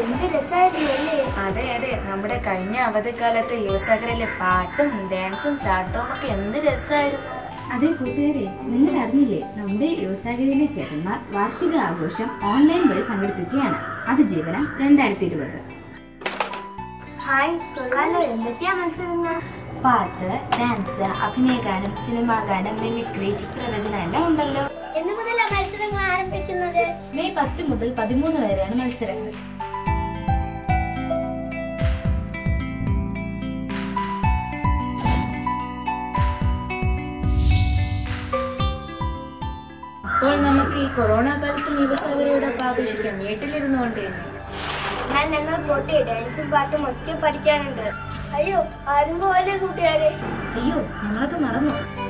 എന്ത് രസമായിരുന്നു അല്ലേ അതെ അതെ നമ്മുടെ കഴിഞ്ഞ അവധിക്കാലത്തെ യുവസാഗരയിലെ പാട്ടും ഡാൻസും ചാട്ടവും ഒക്കെ എന്ത് രസമായിരുന്നു അതെ കൂട്ടുകാരെ നിങ്ങൾ അറിഞ്ഞില്ലേ നമ്മുടെ യുവസാഗരയിലെ ചേട്ടന്മാർ വാർഷിക ആഘോഷം ഓൺലൈൻ വഴി സംഘടിപ്പിക്കുകയാണ് അതിജീവനം രണ്ടായിരത്തി ഇരുപത് ഹായ് കൊള്ളാലോ എന്തൊക്കെയാ മത്സരങ്ങൾ പാട്ട് ഡാൻസ് അഭിനയഗാനം സിനിമാ ഗാനം മിമിക്രി ചിത്രരചന എല്ലാം ഉണ്ടല്ലോ എന്ന് മുതലാ മത്സരങ്ങൾ ആരംഭിക്കുന്നത് മെയ് പത്ത് മുതൽ പതിമൂന്ന് വരെയാണ് മത്സരങ്ങൾ അപ്പോൾ നമുക്ക് ഈ കൊറോണ കാലത്തും യുവസാഗരയോടൊപ്പം ആഘോഷിക്കാം വീട്ടിലിരുന്നുകൊണ്ട് തന്നെ ഞാൻ ഞങ്ങൾ പോട്ടെ ഡാൻസും പാട്ടും ഒക്കെ പഠിക്കാനുണ്ട് അയ്യോ ആരും പോലെ കൂട്ടുകാരെ അയ്യോ ഞങ്ങളൊക്കെ മറന്നു